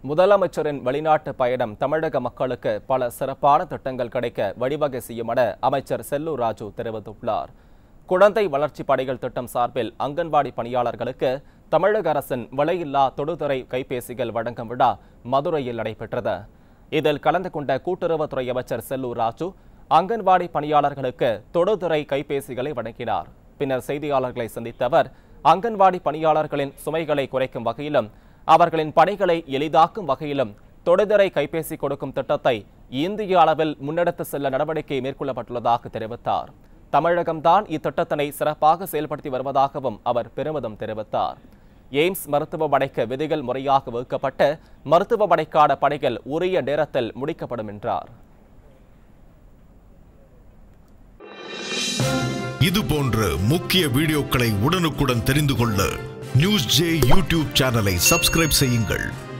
முதலமைச்சரின் வெளிநாட்டு பயணம் தமிழக மக்களுக்கு பல சிறப்பான திட்டங்கள் கிடைக்க வழிவகை செய்யும் என அமைச்சர் செல்லூர் ராஜு தெரிவித்துள்ளார் குழந்தை வளர்ச்சி படைகள் திட்டம் சார்பில் அங்கன்வாடி பணியாளர்களுக்கு தமிழக அரசின் விலையில்லா தொடுதுறை கைபேசிகள் வழங்கும் விழா மதுரையில் நடைபெற்றது இதில் கலந்து கொண்ட கூட்டுறவுத்துறை அமைச்சர் செல்லூர் ராஜு அங்கன்வாடி பணியாளர்களுக்கு தொடுதுறை கைபேசிகளை வழங்கினார் பின்னர் செய்தியாளர்களை சந்தித்த அவர் அங்கன்வாடி பணியாளர்களின் சுமைகளை குறைக்கும் வகையிலும் அவர்களின் பணிகளை எளிதாக்கும் வகையிலும் தொடுதிரை கைபேசி கொடுக்கும் திட்டத்தை இந்திய அளவில் முன்னெடுத்து செல்ல நடவடிக்கை மேற்கொள்ளப்பட்டுள்ளதாக தெரிவித்தார் தமிழகம்தான் இத்திட்டத்தினை சிறப்பாக செயல்படுத்தி வருவதாகவும் அவர் பெருமிதம் தெரிவித்தார் எய்ம்ஸ் மருத்துவமனைக்கு விதிகள் முறையாக வகுக்கப்பட்டு மருத்துவமனைக்கான பணிகள் உரிய நேரத்தில் முடிக்கப்படும் என்றார் இது போன்ற முக்கிய வீடியோக்களை உடனுக்குடன் தெரிந்து கொள்ள நியூஸ் ஜே யூடியூப் சேனலை சப்ஸ்கிரைப் செய்யுங்கள்